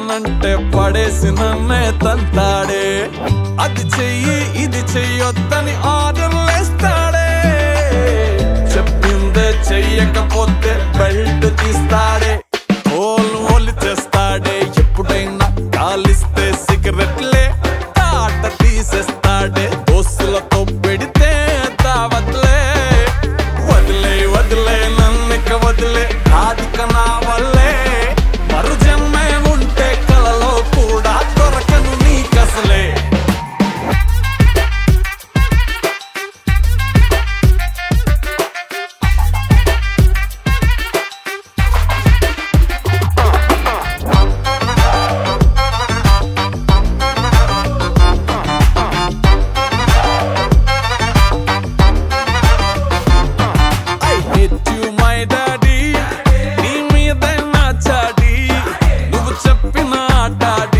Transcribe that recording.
కొడతానంటే పడేసి నన్నే తంతాడే అది చెయ్యి ఇది చెయ్యొద్దని ఆర్డర్లేస్తాడే చెప్పిందే చెయ్యకపోతే బెల్ట్ తీస్తాడే ఓలు ఓలి చేస్తాడే ఎప్పుడైనా కాలిస్తే సిగరెట్లే తాట తీసేస్తాడే దోస్తులతో పెడితే దావత్లే వదిలే వదిలే నన్నిక వదిలే ఆదిక నా వల్లే మరు జన్మే ఉంటే కలలో కూడా దొరకను నీకసలే I hate you my daddy నీ మీద నా చాడి నువ్వు చెప్పిన ఆటాడి